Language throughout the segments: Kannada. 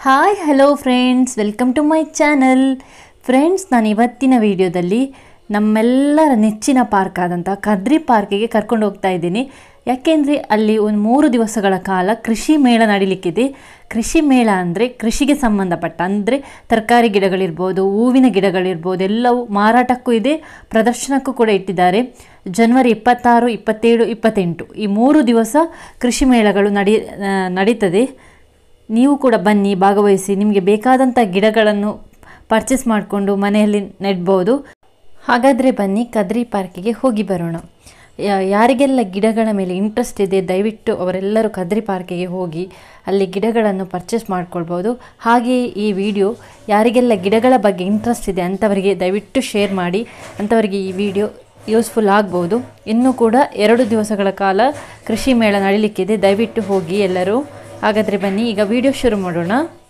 hi hello friends welcome to my channel friends ನಾನು ಇವತ್ತಿನ ವಿಡಿಯೋದಲ್ಲಿ ನಮ್ಮೆಲ್ಲರ ನೆಚ್ಚಿನ ಪಾರ್ಕ್ ಆದಂಥ ಕದ್ರಿ ಪಾರ್ಕಿಗೆ ಕರ್ಕೊಂಡು ಹೋಗ್ತಾ ಇದ್ದೀನಿ ಯಾಕೆಂದರೆ ಅಲ್ಲಿ ಒಂದು ಮೂರು ದಿವಸಗಳ ಕಾಲ ಕೃಷಿ ಮೇಳ ನಡೀಲಿಕ್ಕಿದೆ ಕೃಷಿ ಮೇಳ ಅಂದರೆ ಕೃಷಿಗೆ ಸಂಬಂಧಪಟ್ಟ ಅಂದರೆ ತರಕಾರಿ ಗಿಡಗಳಿರ್ಬೋದು ಹೂವಿನ ಗಿಡಗಳಿರ್ಬೋದು ಎಲ್ಲವೂ ಮಾರಾಟಕ್ಕೂ ಇದೆ ಪ್ರದರ್ಶನಕ್ಕೂ ಕೂಡ ಇಟ್ಟಿದ್ದಾರೆ ಜನವರಿ ಇಪ್ಪತ್ತಾರು ಇಪ್ಪತ್ತೇಳು ಇಪ್ಪತ್ತೆಂಟು ಈ ಮೂರು ದಿವಸ ಕೃಷಿ ಮೇಳಗಳು ನಡಿ ಆ, ನಡೀತದೆ ನೀವು ಕೂಡ ಬನ್ನಿ ಭಾಗವಹಿಸಿ ನಿಮಗೆ ಬೇಕಾದಂಥ ಗಿಡಗಳನ್ನು ಪರ್ಚೇಸ್ ಮಾಡಿಕೊಂಡು ಮನೆಯಲ್ಲಿ ನೆಡ್ಬೋದು ಹಾಗಾದರೆ ಬನ್ನಿ ಕದ್ರಿ ಪಾರ್ಕಿಗೆ ಹೋಗಿ ಬರೋಣ ಯಾ- ಯಾರಿಗೆಲ್ಲ ಗಿಡಗಳ ಮೇಲೆ ಇಂಟ್ರೆಸ್ಟ್ ಇದೆ ದಯವಿಟ್ಟು ಅವರೆಲ್ಲರೂ ಕದ್ರಿ ಪಾರ್ಕಿಗೆ ಹೋಗಿ ಅಲ್ಲಿ ಗಿಡಗಳನ್ನು ಪರ್ಚೇಸ್ ಮಾಡ್ಕೊಳ್ಬೋದು ಹಾಗೆಯೇ ಈ ವಿಡಿಯೋ ಯಾರಿಗೆಲ್ಲ ಗಿಡಗಳ ಬಗ್ಗೆ ಇಂಟ್ರೆಸ್ಟ್ ಇದೆ ಅಂಥವರಿಗೆ ದಯವಿಟ್ಟು ಶೇರ್ ಮಾಡಿ ಅಂಥವರಿಗೆ ಈ ವಿಡಿಯೋ ಯೂಸ್ಫುಲ್ ಆಗ್ಬೋದು ಇನ್ನೂ ಕೂಡ ಎರಡು ದಿವಸಗಳ ಕಾಲ ಕೃಷಿ ಮೇಳ ನಡೀಲಿಕ್ಕಿದೆ ದಯವಿಟ್ಟು ಹೋಗಿ ಎಲ್ಲರೂ ಹಾಗಾದರೆ ಬನ್ನಿ ಈಗ ವಿಡಿಯೋ ಶುರು ಮಾಡೋಣ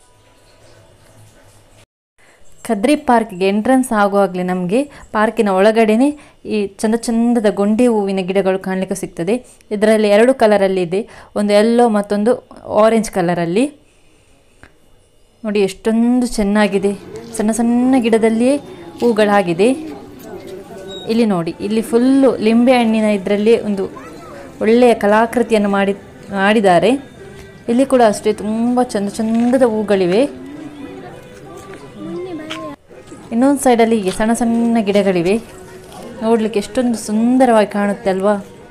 ಕದ್ರಿ ಪಾರ್ಕ್ಗೆ ಎಂಟ್ರೆನ್ಸ್ ಆಗುವಾಗಲೇ ನಮಗೆ ಪಾರ್ಕಿನ ಒಳಗಡೆನೆ ಈ ಚಂದ ಚಂದದ ಗೊಂಡೆ ಹೂವಿನ ಗಿಡಗಳು ಕಾಣಲಿಕ್ಕೆ ಸಿಗ್ತದೆ ಇದರಲ್ಲಿ ಎರಡು ಕಲರಲ್ಲಿ ಇದೆ ಒಂದು ಯೆಲ್ಲೋ ಮತ್ತೊಂದು ಆರೆಂಜ್ ಕಲರಲ್ಲಿ ನೋಡಿ ಎಷ್ಟೊಂದು ಚೆನ್ನಾಗಿದೆ ಸಣ್ಣ ಸಣ್ಣ ಗಿಡದಲ್ಲಿಯೇ ಹೂಗಳಾಗಿದೆ ಇಲ್ಲಿ ನೋಡಿ ಇಲ್ಲಿ ಫುಲ್ಲು ಲಿಂಬೆ ಹಣ್ಣಿನ ಇದರಲ್ಲಿ ಒಂದು ಒಳ್ಳೆಯ ಕಲಾಕೃತಿಯನ್ನು ಮಾಡಿ ಮಾಡಿದ್ದಾರೆ ಇಲ್ಲಿ ಕೂಡ ಅಷ್ಟೇ ತುಂಬ ಚಂದ ಚಂದದ ಹೂಗಳಿವೆ ಇನ್ನೊಂದು ಸೈಡಲ್ಲಿ ಹೀಗೆ ಸಣ್ಣ ಸಣ್ಣ ಗಿಡಗಳಿವೆ ನೋಡಲಿಕ್ಕೆ ಎಷ್ಟೊಂದು ಸುಂದರವಾಗಿ ಕಾಣುತ್ತೆ ಅಲ್ವಾ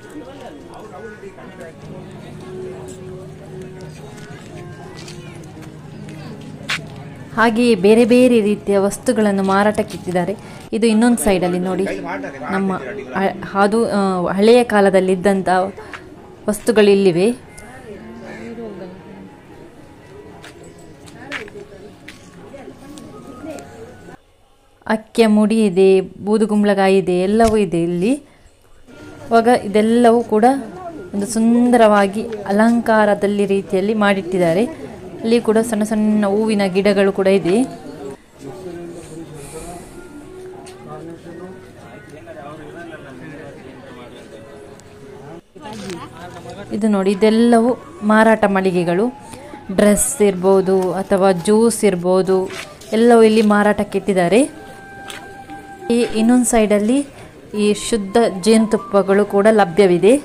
ಹಾಗೆಯೇ ಬೇರೆ ಬೇರೆ ರೀತಿಯ ವಸ್ತುಗಳನ್ನು ಮಾರಾಟಕ್ಕಿಟ್ಟಿದ್ದಾರೆ ಇದು ಇನ್ನೊಂದು ಸೈಡಲ್ಲಿ ನೋಡಿ ನಮ್ಮ ಹ- ಅದು ಆ, ಹಳೆಯ ಕಾಲದಲ್ಲಿದ್ದಂಥ ವಸ್ತುಗಳು ಇಲ್ಲಿವೆ ಅಕ್ಕಿಯ ಮುಡಿ ಇದೆ ಬೂದುಗುಂಬಳಕಾಯಿ ಇದೆ ಎಲ್ಲವೂ ಇದೆ ಇಲ್ಲಿ ಇವಾಗ ಇದೆಲ್ಲವೂ ಕೂಡ ಒಂದು ಸುಂದರವಾಗಿ ಅಲಂಕಾರದಲ್ಲಿ ರೀತಿಯಲ್ಲಿ ಮಾಡಿಟ್ಟಿದ್ದಾರೆ ಇಲ್ಲಿ ಕೂಡ ಸಣ್ಣ ಸಣ್ಣ ಹೂವಿನ ಗಿಡಗಳು ಕೂಡ ಇದೆ ಇದು ನೋಡಿ ಇದೆಲ್ಲವೂ ಮಾರಾಟ ಮಳಿಗೆಗಳು ಡ್ರೆಸ್ ಇರ್ಬೋದು ಅಥವಾ ಜ್ಯೂಸ್ ಇರ್ಬೋದು ಎಲ್ಲವೂ ಇಲ್ಲಿ ಮಾರಾಟಕ್ಕೆ ಇಟ್ಟಿದ್ದಾರೆ ಈ ಇನ್ನೊಂದು ಸೈಡಲ್ಲಿ ಈ ಶುದ್ಧ ಜೇನುತುಪ್ಪಗಳು ಕೂಡ ಲಭ್ಯವಿದೆ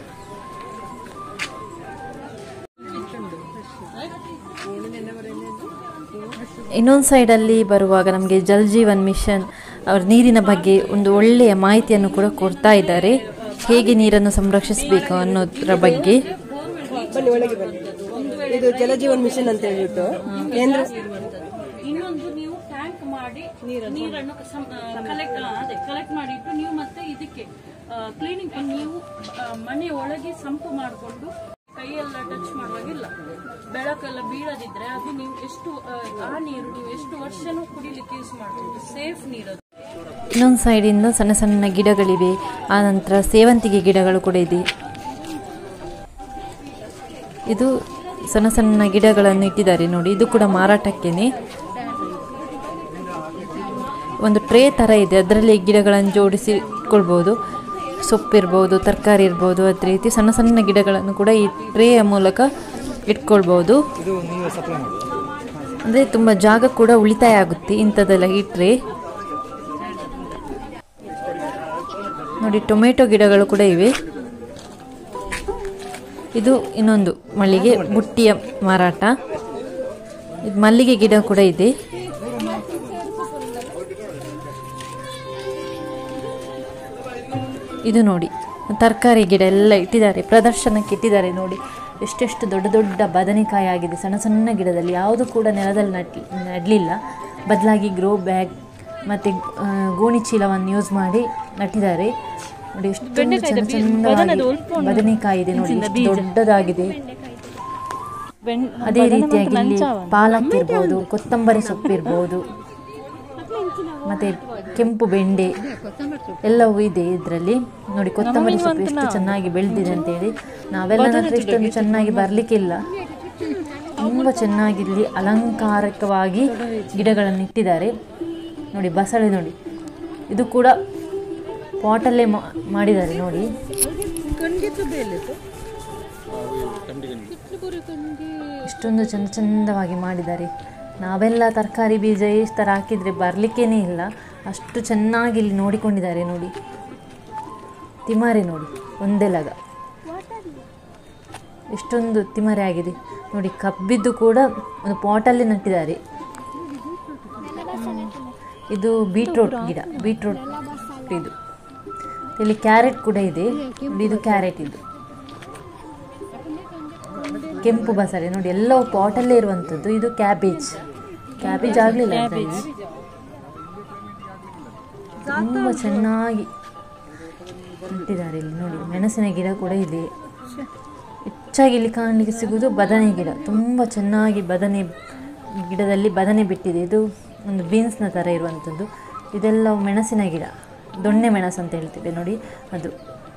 ಇನ್ನೊಂದು ಸೈಡಲ್ಲಿ ಬರುವಾಗ ನಮಗೆ ಜಲ್ ಜೀವನ್ ಮಿಷನ್ ಅವರ ನೀರಿನ ಬಗ್ಗೆ ಒಂದು ಒಳ್ಳೆಯ ಮಾಹಿತಿಯನ್ನು ಕೂಡ ಕೊಡ್ತಾ ಇದ್ದಾರೆ ಹೇಗೆ ನೀರನ್ನು ಸಂರಕ್ಷಿಸಬೇಕು ಅನ್ನೋದರ ಬಗ್ಗೆ ಬನ್ನಿ ಒಳಗೆ ಬನ್ನಿ ಇದು ಜಲಜೀವನ್ ಮಿಷನ್ ಅಂತ ಹೇಳ್ಬಿಟ್ಟು ಕೇಂದ್ರ ಇನ್ನೊಂದು ನೀವು ಟ್ಯಾಂಕ್ ಮಾಡಿ ನೀರನ್ನು ಕಲೆಕ್ಟ್ ಅದೇ ಕಲೆಕ್ಟ್ ಮಾಡಿಟ್ಟು ನೀವು ಮತ್ತೆ ಇದಕ್ಕೆ ಕ್ಲೀನಿಂಗ್ ನೀವು ಆ, ಮನೆ ಒಳಗೆ ಸಂಪು ಮಾಡಿಕೊಂಡು ಕೈಯೆಲ್ಲ ಟಚ್ ಮಾಡುವಾಗಿಲ್ಲ ಬೆಳಕೆಲ್ಲ ಬೀಳದಿದ್ರೆ ಅದು ನೀವು ಎಷ್ಟು ಆ, ಆ ನೀರು ನೀವು ಎಷ್ಟು ವರ್ಷನೂ ಕುಡಿಲಿಕ್ಕೆ ಯೂಸ್ ಮಾಡಬಹುದು ಸೇಫ್ ನೀರು ಅದು ಇನ್ನೊಂದು ಸೈಡಿಂದ ಸಣ್ಣ ಸಣ್ಣ ಗಿಡಗಳಿವೆ ಆನಂತರ ಸೇವಂತಿಗೆ ಗಿಡಗಳು ಕೂಡ ಇದೆ ಇದು ಸಣ್ಣ ಸಣ್ಣ ಗಿಡಗಳನ್ನು ಇಟ್ಟಿದ್ದಾರೆ ನೋಡಿ ಇದು ಕೂಡ ಮಾರಾಟಕ್ಕೇನೆ ಒಂದು ಟ್ರೇ ಥರ ಇದೆ ಅದರಲ್ಲಿ ಗಿಡಗಳನ್ನು ಜೋಡಿಸಿ ಇಟ್ಕೊಳ್ಬೋದು ಸೊಪ್ಪಿರ್ಬೋದು ತರಕಾರಿ ಇರ್ಬೋದು ಅದೇ ರೀತಿ ಸಣ್ಣ ಸಣ್ಣ ಗಿಡಗಳನ್ನು ಕೂಡ ಈ ಟ್ರೇಯ ಮೂಲಕ ಇಟ್ಕೊಳ್ಬೋದು ಅಂದರೆ ತುಂಬ ಜಾಗ ಕೂಡ ಉಳಿತಾಯ ಆಗುತ್ತೆ ಇಂಥದ್ದೆಲ್ಲ ಇಟ್ಟರೆ ನೋಡಿ ಟೊಮೆಟೊ ಗಿಡಗಳು ಕೂಡ ಇವೆ ಇದು ಇನ್ನೊಂದು ಮಲ್ಲಿಗೆ ಬುಟ್ಟಿಯ ಮಾರಾಟ ಇದು ಮಲ್ಲಿಗೆ ಗಿಡ ಕೂಡ ಇದೆ ಇದು ನೋಡಿ ತರಕಾರಿ ಗಿಡ ಎಲ್ಲ ಇಟ್ಟಿದ್ದಾರೆ ಪ್ರದರ್ಶನಕ್ಕೆ ಇಟ್ಟಿದ್ದಾರೆ ನೋಡಿ ಎಷ್ಟೆಷ್ಟು ದೊಡ್ಡ ದೊಡ್ಡ ಬದನೆಕಾಯಿ ಆಗಿದೆ ಸಣ್ಣ ಸಣ್ಣ ಗಿಡದಲ್ಲಿ ಯಾವುದು ಕೂಡ ನೆಲದಲ್ಲಿ ನಟ್ ನಡಲಿಲ್ಲ ಬದಲಾಗಿ ಗ್ರೋ ಬ್ಯಾಗ್ ಮತ್ತು ಗೋಣಿ ಚೀಲವನ್ನು ಯೂಸ್ ಮಾಡಿ ನಟ್ಟಿದ್ದಾರೆ ನೋಡಿ ಎಷ್ಟು ಚಂದ ಚಂದವಾಗಿ ಬದನೆಕಾಯಿ ಇದೆ ನೋಡಿ ಎಷ್ಟು ದೊಡ್ಡದಾಗಿದೆ ಅದೇ ರೀತಿಯಾಗಿ ಇಲ್ಲಿ ಪಾಲಕ್ ಇರ್ಬೋದು ಕೊತ್ತಂಬರಿ ಸೊಪ್ಪು ಇರ್ಬೋದು ಮತ್ತೆ ಕೆಂಪು ಬೆಂಡೆ ಎಲ್ಲವೂ ಇದೆ ಇದರಲ್ಲಿ ನೋಡಿ ಕೊತ್ತಂಬರಿ ಸೊಪ್ಪು ಎಷ್ಟು ಚೆನ್ನಾಗಿ ಬೆಳೆದಿದೆ ಅಂತೇಳಿ ನಾವೆಲ್ಲ ನಟ್ರೆ ಇಷ್ಟೊಂದು ಚೆನ್ನಾಗಿ ಬರ್ಲಿಕ್ಕಿಲ್ಲ ತುಂಬ ಚೆನ್ನಾಗಿ ಇಲ್ಲಿ ಅಲಂಕಾರಿಕವಾಗಿ ಗಿಡಗಳನ್ನು ಇಟ್ಟಿದ್ದಾರೆ ನೋಡಿ ಬಸಳೆ ನೋಡಿ ಇದು ಕೂಡ ಪಾಟಲ್ಲೇ ಮಾ- ಮಾಡಿದ್ದಾರೆ ನೋಡಿ ಇಷ್ಟೊಂದು ಚಂದ ಚಂದವಾಗಿ ಮಾಡಿದ್ದಾರೆ ನಾವೆಲ್ಲ ತರಕಾರಿ ಬೀಜ ಈ ಥರ ಹಾಕಿದರೆ ಬರಲಿಕ್ಕೇನೇ ಇಲ್ಲ ಅಷ್ಟು ಚೆನ್ನಾಗಿ ಇಲ್ಲಿ ನೋಡಿಕೊಂಡಿದ್ದಾರೆ ನೋಡಿ ತಿಮಾರೆ ನೋಡಿ ಒಂದೇ ಲಗ ಎಷ್ಟೊಂದು ತಿಮರೆ ಆಗಿದೆ ನೋಡಿ ಕಬ್ಬಿದ್ದು ಕೂಡ ಒಂದು ಪಾಟಲ್ಲಿ ನಟ್ಟಿದ್ದಾರೆ ಇದು ಬೀಟ್ರೂಟ್ ಗಿಡ ಬೀಟ್ರೂಟ್ ಇದು ಇಲ್ಲಿ ಕ್ಯಾರೆಟ್ ಕೂಡ ಇದೆ ನೋಡಿ ಇದು ಕ್ಯಾರೆಟ್ ಇದು ಕೆಂಪು ಬಸಳೆ ನೋಡಿ ಎಲ್ಲವೂ ಪಾಟಲ್ಲೇ ಇರುವಂಥದ್ದು ಇದು ಕ್ಯಾಬೇಜ್ ಕ್ಯಾಬೇಜ್ ಆಗಲಿಲ್ಲ ತುಂಬ ಚೆನ್ನಾಗಿ ನಟ್ಟಿದ್ದಾರೆ ಇಲ್ಲಿ ನೋಡಿ ಮೆಣಸಿನ ಗಿಡ ಕೂಡ ಇದೆ ಹೆಚ್ಚಾಗಿ ಇಲ್ಲಿ ಕಾಣಲಿಕ್ಕೆ ಸಿಗುವುದು ಬದನೆ ಗಿಡ ತುಂಬ ಚೆನ್ನಾಗಿ ಬದನೆ ಗಿಡದಲ್ಲಿ ಬದನೆ ಬಿಟ್ಟಿದೆ ಇದು ಒಂದು ಬೀನ್ಸ್ನ ಥರ ಇರುವಂಥದ್ದು ಇದೆಲ್ಲ ಮೆಣಸಿನ ಗಿಡ ದೊಣ್ಣೆ ಮೆಣಸು ಅಂತ ಹೇಳ್ತಿದೆ ನೋಡಿ ಅದು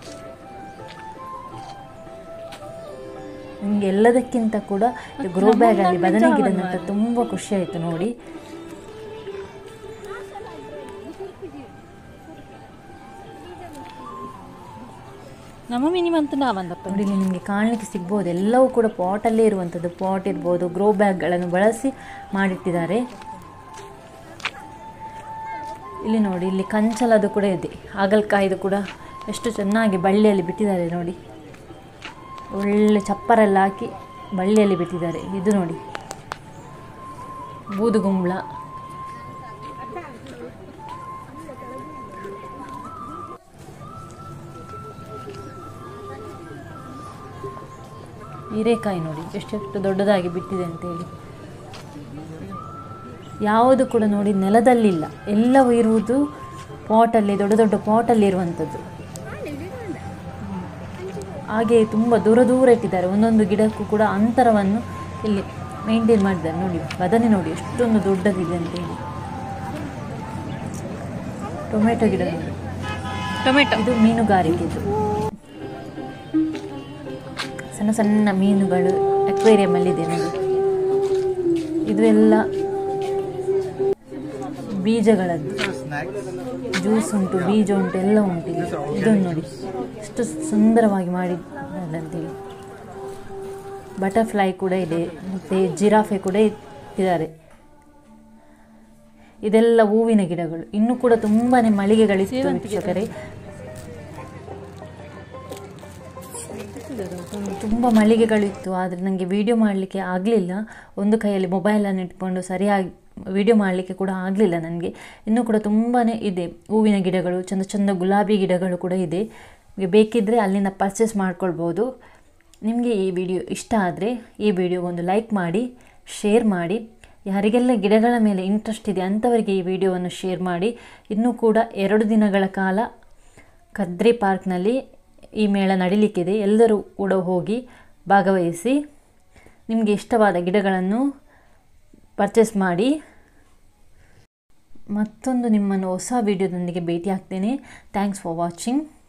ನನಗೆ ಎಲ್ಲದಕ್ಕಿಂತ ಕೂಡ ಗ್ರೋ ಬ್ಯಾಗಲ್ಲಿ ಬದನೆ ಗಿಡ ನಟ್ಟ ತುಂಬ ಖುಷಿ ಆಯಿತು ನೋಡಿ ನಮ್ಮ ಮಿನಿಮಂತ ನಾವಂದಪ್ಪ ನೋಡಿ ಇಲ್ಲಿ ನಿಮಗೆ ಕಾಣಲಿಕ್ಕೆ ಸಿಗ್ಬೋದು ಎಲ್ಲವೂ ಕೂಡ ಪಾಟಲ್ಲೇ ಇರುವಂಥದ್ದು ಪಾಟ್ ಇರ್ಬೋದು ಗ್ರೋ ಬ್ಯಾಗ್ಗಳನ್ನು ಬಳಸಿ ಮಾಡಿಟ್ಟಿದ್ದಾರೆ ಇಲ್ಲಿ ನೋಡಿ ಇಲ್ಲಿ ಕಂಚಲದು ಕೂಡ ಇದೆ ಹಾಗಲಕಾಯಿದು ಕೂಡ ಎಷ್ಟು ಚೆನ್ನಾಗಿ ಬಳ್ಳಿಯಲ್ಲಿ ಬಿಟ್ಟಿದ್ದಾರೆ ನೋಡಿ ಒಳ್ಳೆ ಚಪ್ಪರೆಲ್ಲ ಹಾಕಿ ಬಳ್ಳಿಯಲ್ಲಿ ಬಿಟ್ಟಿದ್ದಾರೆ ಇದು ನೋಡಿ ಬೂದುಗುಂಬಳ ಹೀರೆಕಾಯಿ ನೋಡಿ ಎಷ್ಟೆಷ್ಟು ದೊಡ್ಡದಾಗಿ ಬಿಟ್ಟಿದೆ ಅಂತೇಳಿ ಯಾವುದು ಕೂಡ ನೋಡಿ ನೆಲದಲ್ಲಿಲ್ಲ ಎಲ್ಲವೂ ಇರುವುದು ಪಾಟಲ್ಲಿ ದೊಡ್ಡ ದೊಡ್ಡ ಪಾಟಲ್ಲಿ ಇರುವಂಥದ್ದು ಹಾಗೆ ತುಂಬ ದೂರ ದೂರ ಇಟ್ಟಿದ್ದಾರೆ ಒಂದೊಂದು ಗಿಡಕ್ಕೂ ಕೂಡ ಅಂತರವನ್ನು ಇಲ್ಲಿ ಮೇಂಟೈನ್ ಮಾಡಿದ್ದಾರೆ ನೋಡಿ ಬದನೆ ನೋಡಿ ಎಷ್ಟೊಂದು ದೊಡ್ಡದಿದೆ ಅಂತೇಳಿ ಟೊಮೆಟೊ ಗಿಡ ನೋಡಿ ಟೊಮೆಟೊ ಇದು ಮೀನುಗಾರಿಕೆದು ಸಣ್ಣ ಸಣ್ಣ ಮೀನುಗಳು ಅಕ್ವೇರಿಯಂ ಅಲ್ಲಿ ಇದೆ ನೋಡಿ ಇದು ಎಲ್ಲ ಬೀಜಗಳದ್ದು ಜ್ಯೂಸ್ ಉಂಟು ಬೀಜ ಉಂಟು ಎಲ್ಲ ಉಂಟು ಇಲ್ಲಿ ಇದನ್ನು ನೋಡಿ ಎಷ್ಟು ಸುಂದರವಾಗಿ ಮಾಡಿದಂತೇಳಿ ಬಟರ್ಫ್ಲೈ ಕೂಡ ಇದೆ ಮತ್ತು ಜಿರಾಫೆ ಕೂಡ ಇಟ್ಟಿದ್ದಾರೆ ಇದೆಲ್ಲ ಹೂವಿನ ಗಿಡಗಳು ಇನ್ನೂ ಕೂಡ ತುಂಬಾನೇ ಮಳಿಗೆಗಳಿತ್ತು ವೀಕ್ಷಕರೇ ತುಂಬ ಮಳಿಗೆಗಳಿತ್ತು ಆದರೆ ನನಗೆ ವಿಡಿಯೋ ಮಾಡಲಿಕ್ಕೆ ಆಗಲಿಲ್ಲ ಒಂದು ಕೈಯಲ್ಲಿ ಮೊಬೈಲನ್ನು ಇಟ್ಕೊಂಡು ಸರಿಯಾಗಿ ವಿಡಿಯೋ ಮಾಡಲಿಕ್ಕೆ ಕೂಡ ಆಗಲಿಲ್ಲ ನನಗೆ ಇನ್ನೂ ಕೂಡ ತುಂಬಾ ಇದೆ ಹೂವಿನ ಗಿಡಗಳು ಚಂದ ಚಂದ ಗುಲಾಬಿ ಗಿಡಗಳು ಕೂಡ ಇದೆ ನಿಮಗೆ ಬೇಕಿದ್ದರೆ ಅಲ್ಲಿಂದ ಪರ್ಚೇಸ್ ಮಾಡ್ಕೊಳ್ಬೋದು ನಿಮಗೆ ಈ ವಿಡಿಯೋ ಇಷ್ಟ ಆದರೆ ಈ ವಿಡಿಯೋ ಒಂದು ಲೈಕ್ ಮಾಡಿ ಶೇರ್ ಮಾಡಿ ಯಾರಿಗೆಲ್ಲ ಗಿಡಗಳ ಮೇಲೆ ಇಂಟ್ರೆಸ್ಟ್ ಇದೆ ಅಂಥವರಿಗೆ ಈ ವಿಡಿಯೋವನ್ನು ಶೇರ್ ಮಾಡಿ ಇನ್ನೂ ಕೂಡ ಎರಡು ದಿನಗಳ ಕಾಲ ಕದ್ರಿ ಪಾರ್ಕ್ನಲ್ಲಿ ಈ ಮೇಳ ನಡೀಲಿಕ್ಕಿದೆ ಎಲ್ಲರೂ ಕೂಡ ಹೋಗಿ ಭಾಗವಹಿಸಿ ನಿಮಗೆ ಇಷ್ಟವಾದ ಗಿಡಗಳನ್ನು ಪರ್ಚೇಸ್ ಮಾಡಿ ಮತ್ತೊಂದು ನಿಮ್ಮನ್ನು ಹೊಸ ವಿಡಿಯೋದೊಂದಿಗೆ ಭೇಟಿ ಆಗ್ತೇನೆ ಥ್ಯಾಂಕ್ಸ್ ಫಾರ್ ವಾಚಿಂಗ್